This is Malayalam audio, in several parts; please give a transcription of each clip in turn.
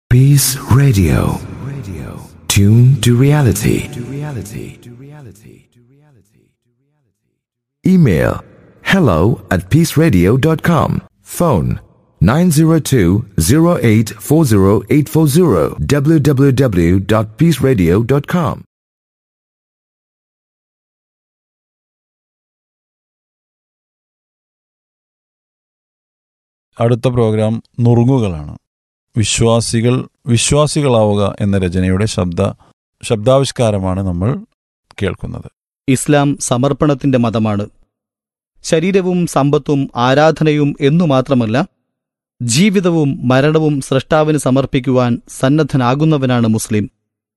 Peace Radio. Radio. Tune to reality. To reality. To reality. To reality. Email hello at peaceradio.com. Phone 902-0840840 www.peaceradio.com. അടുത്ത പ്രോഗ്രാം നുറുങ്ങുകളാണ് വിശ്വാസികൾ വിശ്വാസികളാവുക എന്ന രചനയുടെ ശബ്ദ ശബ്ദാവിഷ്കാരമാണ് നമ്മൾ കേൾക്കുന്നത് ഇസ്ലാം സമർപ്പണത്തിന്റെ മതമാണ് ശരീരവും സമ്പത്തും ആരാധനയും എന്നു മാത്രമല്ല ജീവിതവും മരണവും സ്രഷ്ടാവിന് സമർപ്പിക്കുവാൻ സന്നദ്ധനാകുന്നവനാണ് മുസ്ലിം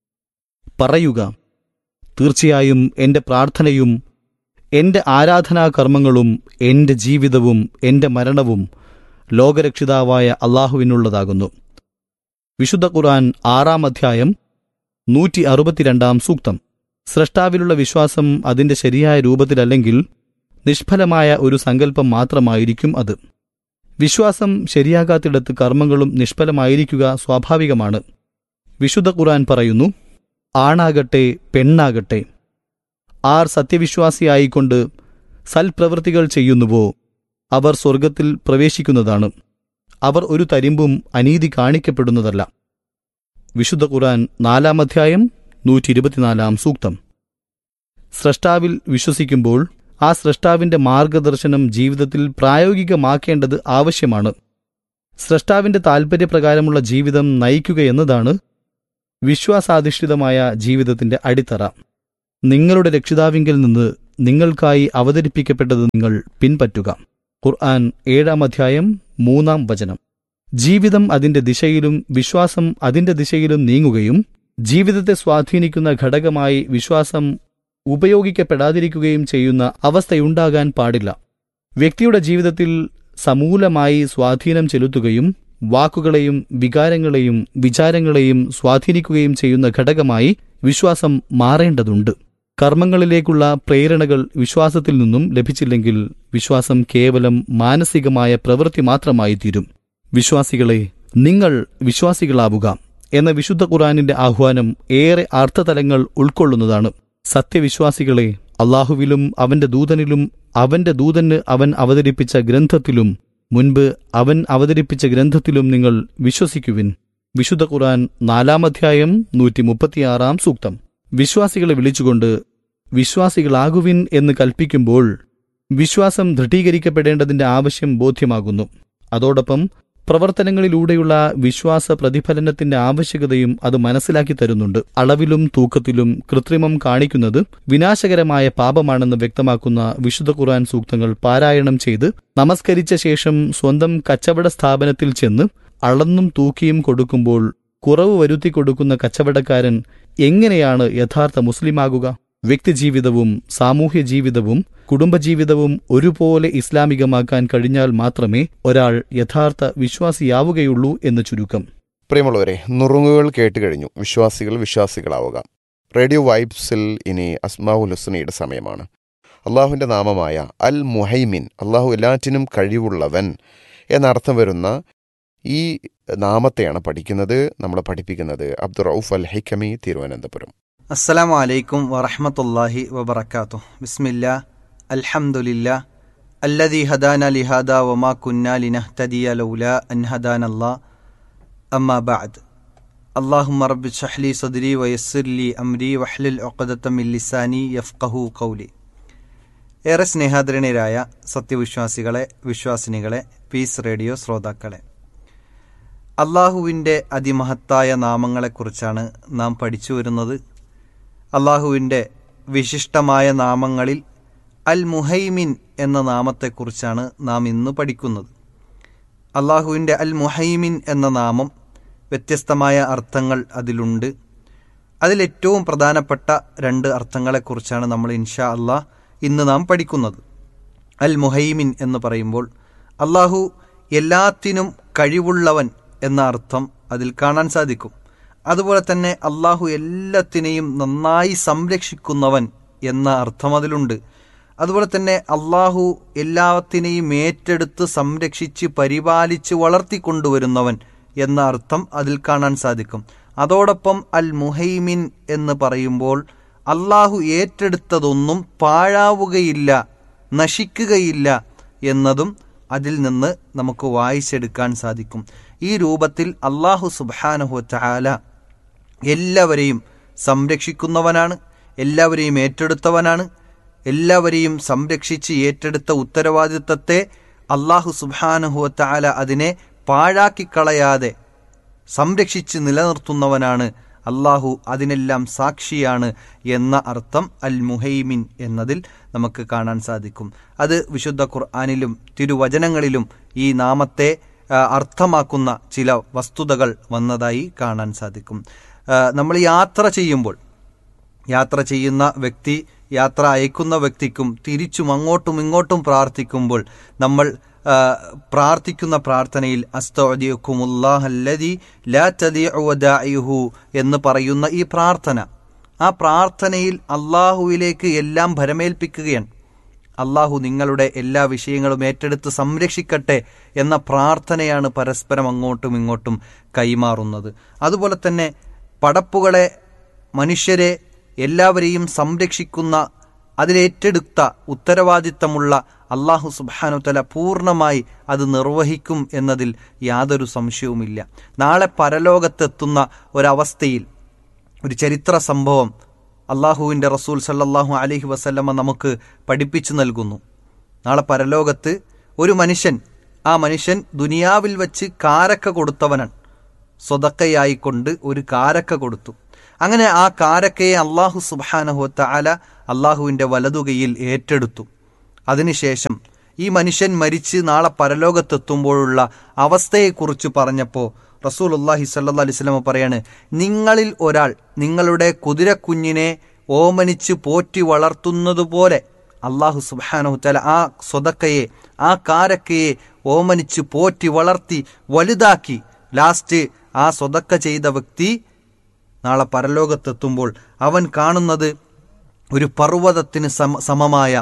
പറയുക തീർച്ചയായും എന്റെ പ്രാർത്ഥനയും എന്റെ ആരാധനാകർമ്മങ്ങളും എന്റെ ജീവിതവും എന്റെ മരണവും ലോകരക്ഷിതാവായ അള്ളാഹുവിനുള്ളതാകുന്നു വിശുദ്ധ ഖുർആൻ ആറാം അധ്യായം നൂറ്റി അറുപത്തിരണ്ടാം സൂക്തം സ്രഷ്ടാവിലുള്ള വിശ്വാസം അതിന്റെ ശരിയായ രൂപത്തിലല്ലെങ്കിൽ നിഷ്ഫലമായ ഒരു സങ്കല്പം മാത്രമായിരിക്കും അത് വിശ്വാസം ശരിയാകാത്തിടത്ത് കർമ്മങ്ങളും നിഷ്ഫലമായിരിക്കുക സ്വാഭാവികമാണ് വിശുദ്ധ ഖുർആൻ പറയുന്നു ആണാകട്ടെ പെണ്ണാകട്ടെ ആർ സത്യവിശ്വാസിയായിക്കൊണ്ട് സൽപ്രവൃത്തികൾ ചെയ്യുന്നുവോ അവർ സ്വർഗത്തിൽ പ്രവേശിക്കുന്നതാണ് അവർ ഒരു തരിമ്പും അനീതി കാണിക്കപ്പെടുന്നതല്ല വിശുദ്ധ ഖുർആൻ നാലാം അധ്യായം നൂറ്റി ഇരുപത്തിനാലാം സൂക്തം സ്രഷ്ടാവിൽ വിശ്വസിക്കുമ്പോൾ ആ സ്രഷ്ടാവിന്റെ മാർഗദർശനം ജീവിതത്തിൽ പ്രായോഗികമാക്കേണ്ടത് ആവശ്യമാണ് സ്രഷ്ടാവിന്റെ താൽപ്പര്യപ്രകാരമുള്ള ജീവിതം നയിക്കുകയെന്നതാണ് വിശ്വാസാധിഷ്ഠിതമായ ജീവിതത്തിന്റെ അടിത്തറ നിങ്ങളുടെ രക്ഷിതാവിങ്കിൽ നിന്ന് നിങ്ങൾക്കായി അവതരിപ്പിക്കപ്പെട്ടത് നിങ്ങൾ പിൻപറ്റുക ഖുർആൻ ഏഴാം അധ്യായം മൂന്നാം വചനം ജീവിതം അതിന്റെ ദിശയിലും വിശ്വാസം അതിന്റെ ദിശയിലും നീങ്ങുകയും ജീവിതത്തെ സ്വാധീനിക്കുന്ന ഘടകമായി വിശ്വാസം ഉപയോഗിക്കപ്പെടാതിരിക്കുകയും ചെയ്യുന്ന അവസ്ഥയുണ്ടാകാൻ പാടില്ല വ്യക്തിയുടെ ജീവിതത്തിൽ സമൂലമായി സ്വാധീനം ചെലുത്തുകയും വാക്കുകളെയും വികാരങ്ങളെയും വിചാരങ്ങളെയും സ്വാധീനിക്കുകയും ചെയ്യുന്ന ഘടകമായി വിശ്വാസം മാറേണ്ടതുണ്ട് കർമ്മങ്ങളിലേക്കുള്ള പ്രേരണകൾ വിശ്വാസത്തിൽ നിന്നും ലഭിച്ചില്ലെങ്കിൽ വിശ്വാസം കേവലം മാനസികമായ പ്രവൃത്തി മാത്രമായി തീരും വിശ്വാസികളെ നിങ്ങൾ വിശ്വാസികളാവുക എന്ന വിശുദ്ധ ഖുറാനിന്റെ ആഹ്വാനം ഏറെ അർത്ഥതലങ്ങൾ ഉൾക്കൊള്ളുന്നതാണ് സത്യവിശ്വാസികളെ അള്ളാഹുവിലും അവന്റെ ദൂതനിലും അവന്റെ ദൂതന് അവൻ അവതരിപ്പിച്ച ഗ്രന്ഥത്തിലും മുൻപ് അവൻ അവതരിപ്പിച്ച ഗ്രന്ഥത്തിലും നിങ്ങൾ വിശ്വസിക്കുവിൻ വിശുദ്ധ ഖുറാൻ നാലാമധ്യായം നൂറ്റി മുപ്പത്തിയാറാം സൂക്തം വിശ്വാസികളെ വിളിച്ചുകൊണ്ട് വിശ്വാസികളാകുവിൻ എന്ന് കൽപ്പിക്കുമ്പോൾ വിശ്വാസം ദൃഢീകരിക്കപ്പെടേണ്ടതിന്റെ ആവശ്യം ബോധ്യമാകുന്നു അതോടൊപ്പം പ്രവർത്തനങ്ങളിലൂടെയുള്ള വിശ്വാസ പ്രതിഫലനത്തിന്റെ ആവശ്യകതയും അത് മനസ്സിലാക്കി തരുന്നുണ്ട് അളവിലും തൂക്കത്തിലും കൃത്രിമം കാണിക്കുന്നത് വിനാശകരമായ പാപമാണെന്ന് വ്യക്തമാക്കുന്ന വിശുദ്ധ ഖുർആൻ സൂക്തങ്ങൾ പാരായണം ചെയ്ത് നമസ്കരിച്ച ശേഷം സ്വന്തം കച്ചവട സ്ഥാപനത്തിൽ ചെന്ന് അളന്നും തൂക്കിയും കൊടുക്കുമ്പോൾ കുറവ് വരുത്തി കൊടുക്കുന്ന കച്ചവടക്കാരൻ എങ്ങനെയാണ് യഥാർത്ഥ മുസ്ലിമാകുക വ്യക്തിജീവിതവും സാമൂഹ്യ ജീവിതവും കുടുംബജീവിതവും ഒരുപോലെ ഇസ്ലാമികമാക്കാൻ കഴിഞ്ഞാൽ മാത്രമേ ഒരാൾ യഥാർത്ഥ വിശ്വാസിയാവുകയുള്ളൂ എന്ന് ചുരുക്കം പ്രിയമുള്ളവരെ നുറുങ്ങുകൾ കേട്ട് കഴിഞ്ഞു വിശ്വാസികൾ വിശ്വാസികളാവുക റേഡിയോ വൈബ്സിൽ ഇനി അസ്മാവുൽ ഹുസ്നയുടെ സമയമാണ് അള്ളാഹുവിൻ്റെ നാമമായ അൽ മുഹൈമിൻ അള്ളാഹു എല്ലാറ്റിനും കഴിവുള്ളവൻ എന്നർത്ഥം വരുന്ന ഈ നാമത്തെയാണ് പഠിക്കുന്നത് നമ്മളെ പഠിപ്പിക്കുന്നത് അബ്ദുൾ റൌഫ് അൽ ഹൈക്കമി തിരുവനന്തപുരം അസ്സലാമു അലൈക്കും വറഹ്മത്തുള്ളാഹി വബറകാതുഹു ബിസ്മില്ലാ അൽഹംദുലില്ലാ അല്ലദീ ഹദാന ലിഹാദ വമാ കുന്നാ ലിനഹ്തദിയ ലൗലാ അൻ ഹദാനല്ലാ അമ്മാ ബഅദ് അല്ലാഹുമ്മ റബ്ബി ഷ്റഹ്ലി സദ്രി വയസ്സിർ ലി അംരി വഹ്ലിൽ ഉഖദത മിൻ ലിസാനി യഫ്ഖഹു ഖൗലി ഏറെ സ്നേഹാദരണീയരായ സത്യവിശ്വാസികളെ വിശ്വാസിനികളെ പീസ് റേഡിയോ ശ്രോതാക്കളെ അള്ളാഹുവിൻ്റെ അതിമഹത്തായ നാമങ്ങളെക്കുറിച്ചാണ് നാം പഠിച്ചു വരുന്നത് അള്ളാഹുവിൻ്റെ വിശിഷ്ടമായ നാമങ്ങളിൽ അൽ മുഹൈമിൻ എന്ന നാമത്തെക്കുറിച്ചാണ് നാം ഇന്ന് പഠിക്കുന്നത് അള്ളാഹുവിൻ്റെ അൽ മുഹൈമിൻ എന്ന നാമം വ്യത്യസ്തമായ അർത്ഥങ്ങൾ അതിലുണ്ട് അതിലേറ്റവും പ്രധാനപ്പെട്ട രണ്ട് അർത്ഥങ്ങളെക്കുറിച്ചാണ് നമ്മൾ ഇൻഷാ അള്ളാഹ് ഇന്ന് നാം പഠിക്കുന്നത് അൽ മുഹൈമിൻ എന്ന് പറയുമ്പോൾ അള്ളാഹു എല്ലാത്തിനും കഴിവുള്ളവൻ എന്ന അർത്ഥം അതിൽ കാണാൻ സാധിക്കും അതുപോലെ തന്നെ അള്ളാഹു എല്ലാത്തിനെയും നന്നായി സംരക്ഷിക്കുന്നവൻ എന്ന അർത്ഥം അതിലുണ്ട് അതുപോലെ തന്നെ അള്ളാഹു എല്ലാത്തിനെയും ഏറ്റെടുത്ത് സംരക്ഷിച്ച് പരിപാലിച്ച് വളർത്തിക്കൊണ്ടുവരുന്നവൻ എന്ന അർത്ഥം അതിൽ കാണാൻ സാധിക്കും അതോടൊപ്പം അൽ മുഹൈമിൻ എന്ന് പറയുമ്പോൾ അള്ളാഹു ഏറ്റെടുത്തതൊന്നും പാഴാവുകയില്ല നശിക്കുകയില്ല എന്നതും അതിൽ നിന്ന് നമുക്ക് വായിച്ചെടുക്കാൻ സാധിക്കും ഈ രൂപത്തിൽ അള്ളാഹു സുബാനഹു ചാല എല്ലാവരെയും സംരക്ഷിക്കുന്നവനാണ് എല്ലാവരെയും ഏറ്റെടുത്തവനാണ് എല്ലാവരെയും സംരക്ഷിച്ച് ഏറ്റെടുത്ത ഉത്തരവാദിത്തത്തെ അള്ളാഹു സുബാനഹു ചാല അതിനെ പാഴാക്കിക്കളയാതെ സംരക്ഷിച്ച് നിലനിർത്തുന്നവനാണ് അള്ളാഹു അതിനെല്ലാം സാക്ഷിയാണ് എന്ന അർത്ഥം അൽ മുഹൈമിൻ എന്നതിൽ നമുക്ക് കാണാൻ സാധിക്കും അത് വിശുദ്ധ ഖുർആാനിലും തിരുവചനങ്ങളിലും ഈ നാമത്തെ ആ, അർത്ഥമാക്കുന്ന ചില വസ്തുതകൾ വന്നതായി കാണാൻ സാധിക്കും ആ, നമ്മൾ യാത്ര ചെയ്യുമ്പോൾ യാത്ര ചെയ്യുന്ന വ്യക്തി യാത്ര അയക്കുന്ന വ്യക്തിക്കും തിരിച്ചും അങ്ങോട്ടും ഇങ്ങോട്ടും പ്രാർത്ഥിക്കുമ്പോൾ നമ്മൾ ആ, പ്രാർത്ഥിക്കുന്ന പ്രാർത്ഥനയിൽ അസ്തഅദിയുക്കുമുല്ലാഹല്ലദി ലാ തദിഉ വദാഇഹു എന്ന് പറയുന്ന ഈ പ്രാർത്ഥന ആ പ്രാർത്ഥനയിൽ അള്ളാഹുവിലേക്ക് എല്ലാം ഭരമേൽപ്പിക്കുകയാണ് അള്ളാഹു നിങ്ങളുടെ എല്ലാ വിഷയങ്ങളും ഏറ്റെടുത്ത് സംരക്ഷിക്കട്ടെ എന്ന പ്രാർത്ഥനയാണ് പരസ്പരം അങ്ങോട്ടും ഇങ്ങോട്ടും കൈമാറുന്നത് അതുപോലെ തന്നെ പടപ്പുകളെ മനുഷ്യരെ എല്ലാവരെയും സംരക്ഷിക്കുന്ന അതിലേറ്റെടുത്ത ഉത്തരവാദിത്തമുള്ള അള്ളാഹു സുബാനുത്തല പൂർണ്ണമായി അത് നിർവഹിക്കും എന്നതിൽ യാതൊരു സംശയവുമില്ല നാളെ പരലോകത്തെത്തുന്ന ഒരവസ്ഥയിൽ ഒരു ചരിത്ര സംഭവം അള്ളാഹുവിൻ്റെ റസൂൽ സല്ലല്ലാഹു അലൈഹി വസല്ലമ നമുക്ക് പഠിപ്പിച്ചു നൽകുന്നു നാളെ പരലോകത്ത് ഒരു മനുഷ്യൻ ആ മനുഷ്യൻ ദുനിയാവിൽ വച്ച് കാരക്ക കൊടുത്തവനാണ് സ്വതക്കയായിക്കൊണ്ട് ഒരു കാരക്ക കൊടുത്തു അങ്ങനെ ആ കാരക്കയെ അള്ളാഹു സുബാനഹുത്ത അല അള്ളാഹുവിൻ്റെ വലതുകയിൽ ഏറ്റെടുത്തു അതിനുശേഷം ഈ മനുഷ്യൻ മരിച്ച് നാളെ പരലോകത്തെത്തുമ്പോഴുള്ള അവസ്ഥയെക്കുറിച്ച് പറഞ്ഞപ്പോൾ റസൂൽ അള്ളാഹി സല്ലാ അലിസ്ലമ പറയാണ് നിങ്ങളിൽ ഒരാൾ നിങ്ങളുടെ കുതിരക്കുഞ്ഞിനെ ഓമനിച്ച് പോറ്റി വളർത്തുന്നതുപോലെ അള്ളാഹു സുബാനഹുത്തല ആ സ്വതക്കയെ ആ കാരക്കയെ ഓമനിച്ച് പോറ്റി വളർത്തി വലുതാക്കി ലാസ്റ്റ് ആ സ്വതക്ക ചെയ്ത വ്യക്തി നാളെ പരലോകത്തെത്തുമ്പോൾ അവൻ കാണുന്നത് ഒരു പർവ്വതത്തിന് സമ സമമായ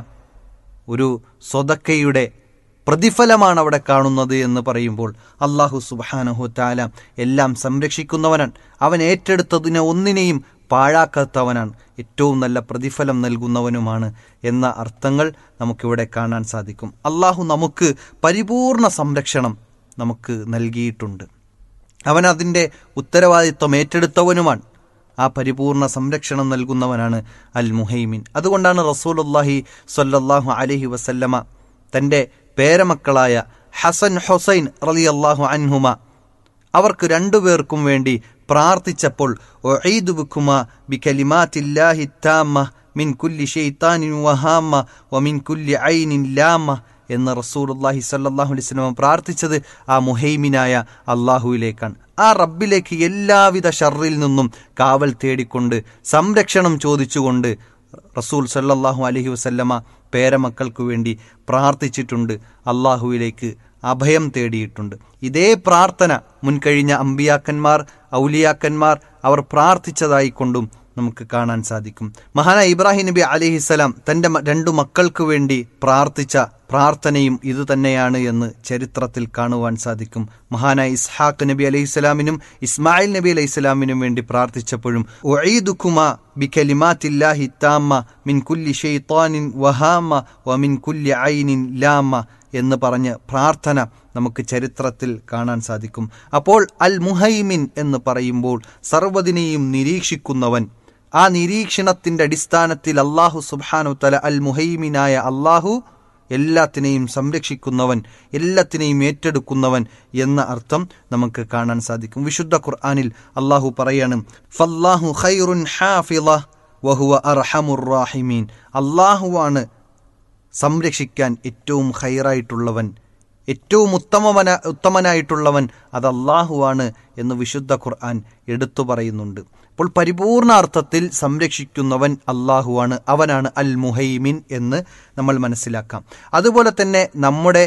ഒരു സ്വതക്കയുടെ പ്രതിഫലമാണ് അവിടെ കാണുന്നത് എന്ന് പറയുമ്പോൾ അള്ളാഹു സുബാനഹു താല എല്ലാം സംരക്ഷിക്കുന്നവനാണ് അവൻ ഏറ്റെടുത്തതിനെ ഒന്നിനെയും പാഴാക്കാത്തവനാണ് ഏറ്റവും നല്ല പ്രതിഫലം നൽകുന്നവനുമാണ് എന്ന അർത്ഥങ്ങൾ നമുക്കിവിടെ കാണാൻ സാധിക്കും അള്ളാഹു നമുക്ക് പരിപൂർണ സംരക്ഷണം നമുക്ക് നൽകിയിട്ടുണ്ട് അവൻ അതിൻ്റെ ഉത്തരവാദിത്വം ഏറ്റെടുത്തവനുമാണ് ആ പരിപൂർണ സംരക്ഷണം നൽകുന്നവനാണ് അൽ മുഹൈമിൻ അതുകൊണ്ടാണ് റസൂലുല്ലാഹി സ്വല്ലല്ലാഹു അലഹി വസല്ലമ തൻ്റെ പേരമക്കളായ ഹസൻ ഹുസൈൻ റലി അള്ളാഹു അൻഹുമ അവർക്ക് രണ്ടുപേർക്കും വേണ്ടി പ്രാർത്ഥിച്ചപ്പോൾ ഒഈദുബുക്കുമ ബികലിമാത്തില്ലാഹി താമ്മ മിൻ കുല്ലി ഷെയ്ത്താനിൻ വഹാമ വമിൻ കുല്ലി ഐനിൻ ലാമ എന്ന് റസൂലുല്ലാഹി സല്ലാഹു അലൈഹി സ്വലമ പ്രാർത്ഥിച്ചത് ആ മുഹൈമിനായ അള്ളാഹുവിലേക്കാണ് ആ റബ്ബിലേക്ക് എല്ലാവിധ ഷർറിൽ നിന്നും കാവൽ തേടിക്കൊണ്ട് സംരക്ഷണം ചോദിച്ചുകൊണ്ട് റസൂൽ സല്ലല്ലാഹു അലഹി വസല്ലമ പേരമക്കൾക്കു വേണ്ടി പ്രാർത്ഥിച്ചിട്ടുണ്ട് അള്ളാഹുവിലേക്ക് അഭയം തേടിയിട്ടുണ്ട് ഇതേ പ്രാർത്ഥന മുൻകഴിഞ്ഞ അമ്പിയാക്കന്മാർ ഔലിയാക്കന്മാർ അവർ പ്രാർത്ഥിച്ചതായിക്കൊണ്ടും നമുക്ക് കാണാൻ സാധിക്കും മഹാന ഇബ്രാഹിം നബി അലിഹിസലാം തൻ്റെ രണ്ടു മക്കൾക്ക് വേണ്ടി പ്രാർത്ഥിച്ച പ്രാർത്ഥനയും ഇതുതന്നെയാണ് എന്ന് ചരിത്രത്തിൽ കാണുവാൻ സാധിക്കും മഹാന ഇസ്ഹാഖ് നബി അലൈഹിസ്സലാമിനും ഇസ്മായിൽ നബി അലൈഹിസ്സലാമിനും വേണ്ടി പ്രാർത്ഥിച്ചപ്പോഴും ഒഈദുക്കുമ ബികലിമാത്തില്ലാഹി താമ്മ മിൻ കുല്ലി ഷെയ്ത്താനിൻ വഹാമ വ മിൻ കുല്ലി ഐനിൻ ലാമ എന്ന് പറഞ്ഞ് പ്രാർത്ഥന നമുക്ക് ചരിത്രത്തിൽ കാണാൻ സാധിക്കും അപ്പോൾ അൽ മുഹൈമിൻ എന്ന് പറയുമ്പോൾ സർവ്വതിനെയും നിരീക്ഷിക്കുന്നവൻ ആ നിരീക്ഷണത്തിന്റെ അടിസ്ഥാനത്തിൽ അള്ളാഹു സുബാനു തല അൽ മുഹൈമിനായ അള്ളാഹു എല്ലാത്തിനെയും സംരക്ഷിക്കുന്നവൻ എല്ലാത്തിനെയും ഏറ്റെടുക്കുന്നവൻ എന്ന അർത്ഥം നമുക്ക് കാണാൻ സാധിക്കും വിശുദ്ധ ഖുർആാനിൽ അള്ളാഹു പറയാണ് ഫല്ലാഹു ഖൈറുൻ ഹാഫിള വഹുവ അർഹമുർ റാഹിമീൻ അള്ളാഹുവാണ് സംരക്ഷിക്കാൻ ഏറ്റവും ഹൈറായിട്ടുള്ളവൻ ഏറ്റവും ഉത്തമവന ഉത്തമനായിട്ടുള്ളവൻ അത് അള്ളാഹുവാണ് എന്ന് വിശുദ്ധ ഖുർആൻ എടുത്തു പറയുന്നുണ്ട് അപ്പോൾ പരിപൂർണ അർത്ഥത്തിൽ സംരക്ഷിക്കുന്നവൻ അള്ളാഹുവാണ് അവനാണ് അൽ മുഹൈമിൻ എന്ന് നമ്മൾ മനസ്സിലാക്കാം അതുപോലെ തന്നെ നമ്മുടെ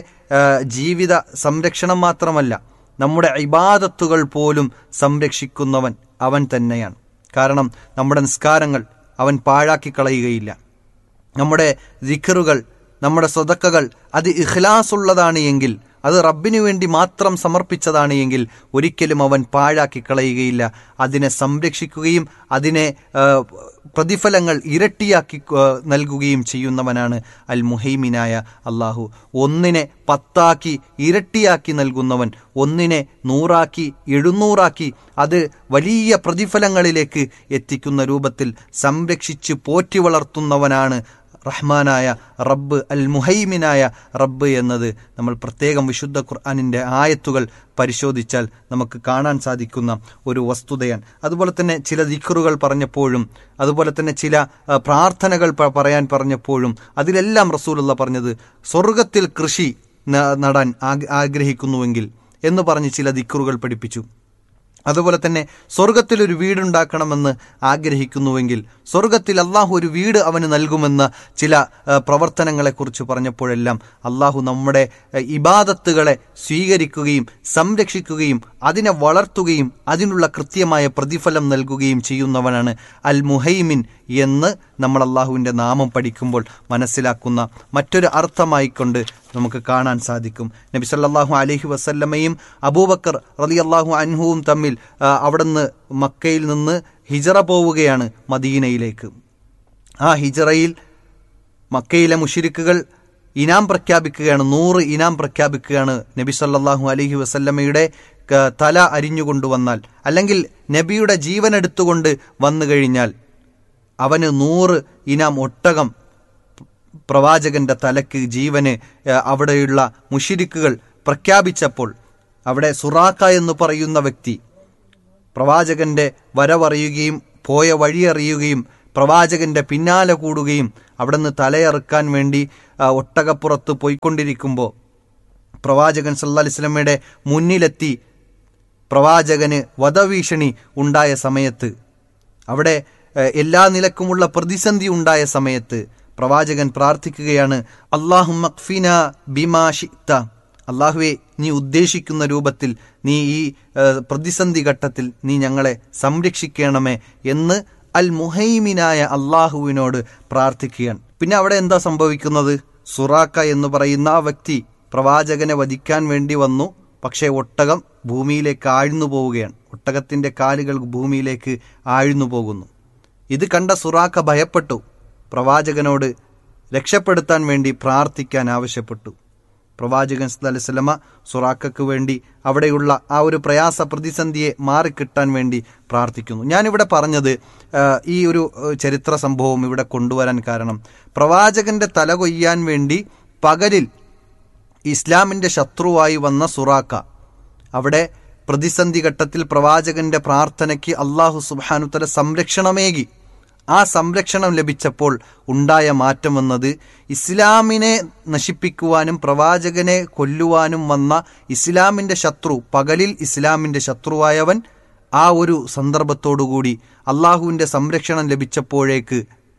ജീവിത സംരക്ഷണം മാത്രമല്ല നമ്മുടെ ഇബാദത്തുകൾ പോലും സംരക്ഷിക്കുന്നവൻ അവൻ തന്നെയാണ് കാരണം നമ്മുടെ നിസ്കാരങ്ങൾ അവൻ പാഴാക്കി കളയുകയില്ല നമ്മുടെ ദിഖറുകൾ നമ്മുടെ സ്വതക്കകൾ അത് ഇഖ്ലാസ് ഉള്ളതാണ് എങ്കിൽ അത് റബ്ബിനു വേണ്ടി മാത്രം സമർപ്പിച്ചതാണ് എങ്കിൽ ഒരിക്കലും അവൻ പാഴാക്കി കളയുകയില്ല അതിനെ സംരക്ഷിക്കുകയും അതിനെ ആ, പ്രതിഫലങ്ങൾ ഇരട്ടിയാക്കി ആ, നൽകുകയും ചെയ്യുന്നവനാണ് അൽ മുഹൈമിനായ അള്ളാഹു ഒന്നിനെ പത്താക്കി ഇരട്ടിയാക്കി നൽകുന്നവൻ ഒന്നിനെ നൂറാക്കി എഴുന്നൂറാക്കി അത് വലിയ പ്രതിഫലങ്ങളിലേക്ക് എത്തിക്കുന്ന രൂപത്തിൽ സംരക്ഷിച്ച് പോറ്റി വളർത്തുന്നവനാണ് റഹ്മാനായ റബ്ബ് അൽ മുഹൈമിനായ റബ്ബ് എന്നത് നമ്മൾ പ്രത്യേകം വിശുദ്ധ ഖുർആാനിൻ്റെ ആയത്തുകൾ പരിശോധിച്ചാൽ നമുക്ക് കാണാൻ സാധിക്കുന്ന ഒരു വസ്തുതയാണ് അതുപോലെ തന്നെ ചില ദിഖറുകൾ പറഞ്ഞപ്പോഴും അതുപോലെ തന്നെ ചില ആ, പ്രാർത്ഥനകൾ പ- പറയാൻ പറഞ്ഞപ്പോഴും അതിലെല്ലാം റസൂലുള്ള പറഞ്ഞത് സ്വർഗത്തിൽ കൃഷി ന- നടാൻ ആഗ്- ആഗ്രഹിക്കുന്നുവെങ്കിൽ എന്ന് പറഞ്ഞ് ചില ദിക്കറുകൾ പഠിപ്പിച്ചു അതുപോലെ തന്നെ സ്വർഗത്തിൽ ഒരു വീടുണ്ടാക്കണമെന്ന് ആഗ്രഹിക്കുന്നുവെങ്കിൽ സ്വർഗത്തിൽ അള്ളാഹു ഒരു വീട് അവന് നൽകുമെന്ന ചില ആ, പ്രവർത്തനങ്ങളെക്കുറിച്ച് പറഞ്ഞപ്പോഴെല്ലാം അള്ളാഹു നമ്മുടെ ആ, ഇബാദത്തുകളെ സ്വീകരിക്കുകയും സംരക്ഷിക്കുകയും അതിനെ വളർത്തുകയും അതിനുള്ള കൃത്യമായ പ്രതിഫലം നൽകുകയും ചെയ്യുന്നവനാണ് അൽ മുഹൈമിൻ എന്ന് നമ്മൾ അള്ളാഹുവിൻ്റെ നാമം പഠിക്കുമ്പോൾ മനസ്സിലാക്കുന്ന മറ്റൊരു അർത്ഥമായിക്കൊണ്ട് നമുക്ക് കാണാൻ സാധിക്കും നബി സല്ലല്ലാഹു അലൈഹി വസല്ലമയും അബൂബക്കർ റളിയല്ലാഹു അൻഹുവും തമ്മിൽ ആ, അവിടുന്ന് മക്കയിൽ നിന്ന് ഹിജറ പോവുകയാണ് മദീനയിലേക്ക് ആ ഹിജറയിൽ മക്കയിലെ മുഷിരിക്കുകൾ ഇനാം പ്രഖ്യാപിക്കുകയാണ് നൂറ് ഇനാം പ്രഖ്യാപിക്കുകയാണ് നബി സല്ലല്ലാഹു അലൈഹി വസല്ലമയുടെ ക- തല അരിഞ്ഞുകൊണ്ടുവന്നാൽ അല്ലെങ്കിൽ നബിയുടെ ജീവൻ എടുത്തുകൊണ്ട് വന്നു കഴിഞ്ഞാൽ അവന് നൂറ് ഇനാം ഒട്ടകം പ്രവാചകന്റെ തലക്ക് ജീവന് ഏഹ്, അവിടെയുള്ള മുഷിരിക്കുകൾ പ്രഖ്യാപിച്ചപ്പോൾ അവിടെ സുറാക്ക എന്ന് പറയുന്ന വ്യക്തി പ്രവാചകന്റെ വരവറിയുകയും പോയ വഴിയറിയുകയും പ്രവാചകന്റെ പിന്നാലെ കൂടുകയും അവിടുന്ന് തലയറുക്കാൻ വേണ്ടി ആ, ഒട്ടകപ്പുറത്ത് പോയിക്കൊണ്ടിരിക്കുമ്പോൾ പ്രവാചകൻ സല്ലാ അലിസ്ലമയുടെ മുന്നിലെത്തി പ്രവാചകന് വധഭീഷണി ഉണ്ടായ സമയത്ത് അവിടെ ഏഹ്, എല്ലാ നിലക്കുമുള്ള പ്രതിസന്ധി ഉണ്ടായ സമയത്ത് പ്രവാചകൻ പ്രാർത്ഥിക്കുകയാണ് അള്ളാഹു മക്ഫിന ബിമാ ഷിത്ത അള്ളാഹുവെ നീ ഉദ്ദേശിക്കുന്ന രൂപത്തിൽ നീ ഈ ഏഹ്, പ്രതിസന്ധി ഘട്ടത്തിൽ നീ ഞങ്ങളെ സംരക്ഷിക്കണമേ എന്ന് അൽ മുഹൈമിനായ അള്ളാഹുവിനോട് പ്രാർത്ഥിക്കുകയാണ് പിന്നെ അവിടെ എന്താ സംഭവിക്കുന്നത് സുറാക്ക എന്ന് പറയുന്ന ആ വ്യക്തി പ്രവാചകനെ വധിക്കാൻ വേണ്ടി വന്നു പക്ഷേ ഒട്ടകം ഭൂമിയിലേക്ക് ആഴ്ന്നു പോവുകയാണ് ഒട്ടകത്തിന്റെ കാലുകൾ ഭൂമിയിലേക്ക് ആഴ്ന്നു പോകുന്നു ഇത് കണ്ട സുറാക്ക ഭയപ്പെട്ടു പ്രവാചകനോട് രക്ഷപ്പെടുത്താൻ വേണ്ടി പ്രാർത്ഥിക്കാൻ ആവശ്യപ്പെട്ടു പ്രവാചകൻ സല്ലല്ലാഹു സുറാക്കക്ക് വേണ്ടി അവിടെയുള്ള ആ ഒരു പ്രയാസ പ്രതിസന്ധിയെ മാറിക്കിട്ടാൻ വേണ്ടി പ്രാർത്ഥിക്കുന്നു ഞാനിവിടെ പറഞ്ഞത് ആ, ഈ ഒരു ആ, ചരിത്ര സംഭവം ഇവിടെ കൊണ്ടുവരാൻ കാരണം പ്രവാചകന്റെ തല കൊയ്യാൻ വേണ്ടി പകലിൽ ഇസ്ലാമിന്റെ ശത്രുവായി വന്ന സുറാക്ക അവിടെ പ്രതിസന്ധി ഘട്ടത്തിൽ പ്രവാചകന്റെ പ്രാർത്ഥനയ്ക്ക് അള്ളാഹു സുബാനുത്തല സംരക്ഷണമേകി ആ സംരക്ഷണം ലഭിച്ചപ്പോൾ ഉണ്ടായ മാറ്റം എന്നത് ഇസ്ലാമിനെ നശിപ്പിക്കുവാനും പ്രവാചകനെ കൊല്ലുവാനും വന്ന ഇസ്ലാമിന്റെ ശത്രു പകലിൽ ഇസ്ലാമിന്റെ ശത്രുവായവൻ ആ ഒരു സന്ദർഭത്തോടുകൂടി അള്ളാഹുവിന്റെ സംരക്ഷണം ലഭിച്ചപ്പോഴേക്ക്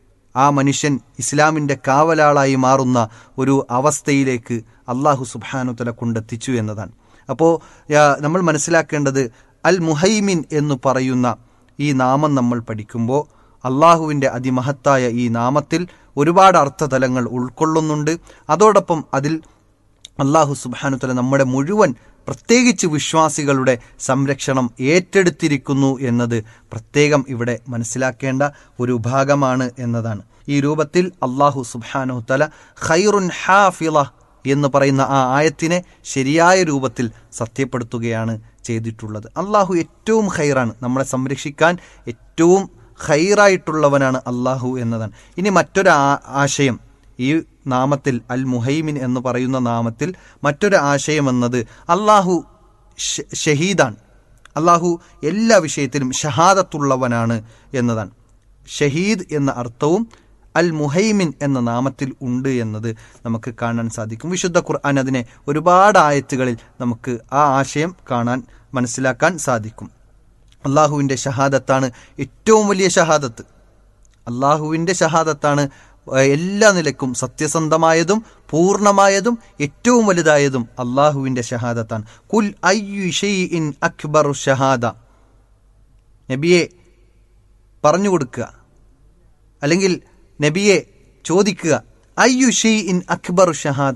ആ മനുഷ്യൻ ഇസ്ലാമിന്റെ കാവലാളായി മാറുന്ന ഒരു അവസ്ഥയിലേക്ക് അള്ളാഹു സുബാനുത്തല കൊണ്ടെത്തിച്ചു എന്നതാണ് അപ്പോൾ നമ്മൾ മനസ്സിലാക്കേണ്ടത് അൽ മുഹൈമിൻ എന്ന് പറയുന്ന ഈ നാമം നമ്മൾ പഠിക്കുമ്പോൾ അള്ളാഹുവിൻ്റെ അതിമഹത്തായ ഈ നാമത്തിൽ ഒരുപാട് അർത്ഥതലങ്ങൾ ഉൾക്കൊള്ളുന്നുണ്ട് അതോടൊപ്പം അതിൽ അള്ളാഹു സുബാനുത്തല നമ്മുടെ മുഴുവൻ പ്രത്യേകിച്ച് വിശ്വാസികളുടെ സംരക്ഷണം ഏറ്റെടുത്തിരിക്കുന്നു എന്നത് പ്രത്യേകം ഇവിടെ മനസ്സിലാക്കേണ്ട ഒരു ഭാഗമാണ് എന്നതാണ് ഈ രൂപത്തിൽ അള്ളാഹു സുബാനുത്തല ഖൈറുൻ ഹാഫിള എന്ന് പറയുന്ന ആ ആയത്തിനെ ശരിയായ രൂപത്തിൽ സത്യപ്പെടുത്തുകയാണ് ചെയ്തിട്ടുള്ളത് അള്ളാഹു ഏറ്റവും ഖൈറാണ് നമ്മളെ സംരക്ഷിക്കാൻ ഏറ്റവും ഖൈറായിട്ടുള്ളവനാണ് അള്ളാഹു എന്നതാണ് ഇനി മറ്റൊരു ആ- ആശയം ഈ നാമത്തിൽ അൽ മുഹൈമിൻ എന്ന് പറയുന്ന നാമത്തിൽ മറ്റൊരു ആശയം എന്നത് അള്ളാഹു ഷ- ഷഹീദാണ് അള്ളാഹു എല്ലാ വിഷയത്തിലും ഷഹാദത്തുള്ളവനാണ് എന്നതാണ് ഷഹീദ് എന്ന അർത്ഥവും അൽ മുഹൈമിൻ എന്ന നാമത്തിൽ ഉണ്ട് എന്നത് നമുക്ക് കാണാൻ സാധിക്കും വിശുദ്ധ ഖുർആൻ അതിനെ ഒരുപാട് ആയത്തുകളിൽ നമുക്ക് ആ ആശയം കാണാൻ മനസ്സിലാക്കാൻ സാധിക്കും അള്ളാഹുവിൻ്റെ ഷഹാദത്താണ് ഏറ്റവും വലിയ ഷഹാദത്ത് അള്ളാഹുവിൻ്റെ ഷഹാദത്താണ് എല്ലാ നിലക്കും സത്യസന്ധമായതും പൂർണ്ണമായതും ഏറ്റവും വലുതായതും അള്ളാഹുവിൻ്റെ ഷഹാദത്താണ് കുൽ അയ്യു ഷെയ്ഇൻ അക്ബർ ഷഹാദ നബിയെ പറഞ്ഞു കൊടുക്കുക അല്ലെങ്കിൽ നബിയെ ചോദിക്കുക അയ്യു ഷെയ്ഇൻ അക്ബർ ഷഹാദ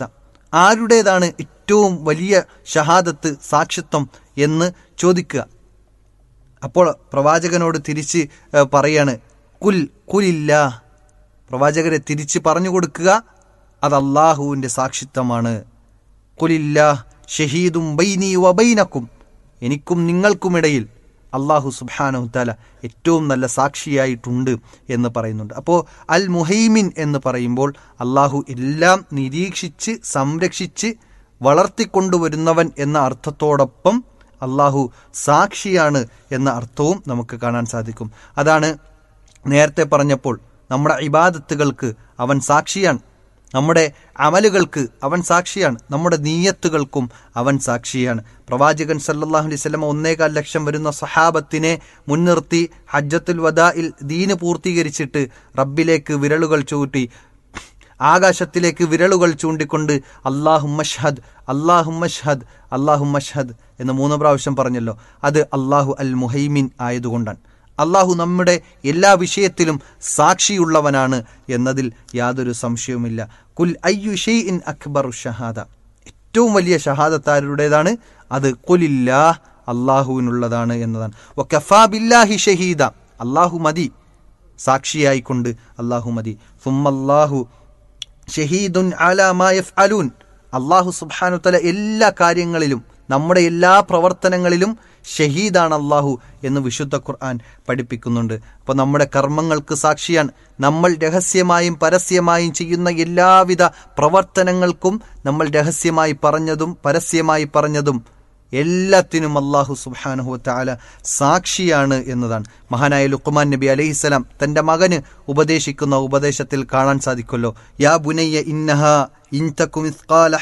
ആരുടേതാണ് ഏറ്റവും വലിയ ഷഹാദത്ത് സാക്ഷിത്വം എന്ന് ചോദിക്കുക അപ്പോൾ പ്രവാചകനോട് തിരിച്ച് ഏഹ്, പറയാണ് കുൽ കുലില്ല പ്രവാചകരെ തിരിച്ച് പറഞ്ഞു കൊടുക്കുക അത് അള്ളാഹുവിൻ്റെ സാക്ഷിത്വമാണ് കുലില്ല ഷഹീദും ബൈനി വബൈനക്കും എനിക്കും നിങ്ങൾക്കുമിടയിൽ അള്ളാഹു സുബാനഹുത്താല ഏറ്റവും നല്ല സാക്ഷിയായിട്ടുണ്ട് എന്ന് പറയുന്നുണ്ട് അപ്പോൾ അൽ മുഹൈമിൻ എന്ന് പറയുമ്പോൾ അള്ളാഹു എല്ലാം നിരീക്ഷിച്ച് സംരക്ഷിച്ച് വളർത്തിക്കൊണ്ടുവരുന്നവൻ എന്ന അർത്ഥത്തോടൊപ്പം അള്ളാഹു സാക്ഷിയാണ് എന്ന അർത്ഥവും നമുക്ക് കാണാൻ സാധിക്കും അതാണ് നേരത്തെ പറഞ്ഞപ്പോൾ നമ്മുടെ ഇബാദത്തുകൾക്ക് അവൻ സാക്ഷിയാണ് നമ്മുടെ അമലുകൾക്ക് അവൻ സാക്ഷിയാണ് നമ്മുടെ നീയത്തുകൾക്കും അവൻ സാക്ഷിയാണ് പ്രവാചകൻ സല്ലല്ലാഹു അലൈഹി വസല്ലം ഒന്നേകാൽ ലക്ഷം വരുന്ന സഹാബത്തിനെ മുൻനിർത്തി ഹജ്ജത്തുൽ വദായിൽ ദീന് പൂർത്തീകരിച്ചിട്ട് റബ്ബിലേക്ക് വിരലുകൾ ചൂട്ടി ആകാശത്തിലേക്ക് വിരലുകൾ ചൂണ്ടിക്കൊണ്ട് അള്ളാഹു മഷ്ഹദ് അള്ളാഹു മഷ്ഹദ് അള്ളാഹു മഷ്ഹദ് എന്ന് മൂന്ന് പ്രാവശ്യം പറഞ്ഞല്ലോ അത് അള്ളാഹു അൽ മുഹൈമിൻ ആയതുകൊണ്ടാണ് അള്ളാഹു നമ്മുടെ എല്ലാ വിഷയത്തിലും സാക്ഷിയുള്ളവനാണ് എന്നതിൽ യാതൊരു സംശയവുമില്ല കുൽ അയ്യു ഷെയ് ഇൻ അക്ബറു ഷഹാദ ഏറ്റവും വലിയ ഷഹാദത്ത് ആരുടേതാണ് അത് കുലില്ലാ അള്ളാഹുവിനുള്ളതാണ് എന്നതാണ് വക്കഫാ ബില്ലാഹി ഷഹീദ അള്ളാഹു മതി സാക്ഷിയായിക്കൊണ്ട് അള്ളാഹു മതി സുമ്മല്ലാഹു ഷഹീദുൻ അലാ മാ യഫ്അലൂൻ അള്ളാഹു സുബ്ഹാനു തല എല്ലാ കാര്യങ്ങളിലും നമ്മുടെ എല്ലാ പ്രവർത്തനങ്ങളിലും ഷഹീദാണ് അള്ളാഹു എന്ന് വിശുദ്ധ ഖുർആൻ പഠിപ്പിക്കുന്നുണ്ട് അപ്പോൾ നമ്മുടെ കർമ്മങ്ങൾക്ക് സാക്ഷിയാണ് നമ്മൾ രഹസ്യമായും പരസ്യമായും ചെയ്യുന്ന എല്ലാവിധ പ്രവർത്തനങ്ങൾക്കും നമ്മൾ രഹസ്യമായി പറഞ്ഞതും പരസ്യമായി പറഞ്ഞതും എല്ലാത്തിനും അള്ളാഹു സുബാനുഹു താല സാക്ഷിയാണ് എന്നതാണ് മഹാനായ ലുക്കുമാൻ നബി അലൈഹിസ്സലാം തന്റെ മകന് ഉപദേശിക്കുന്ന ഉപദേശത്തിൽ കാണാൻ സാധിക്കുമല്ലോ യാ ബുനയ്യ ഇന്നഹ ഇൻതക്കും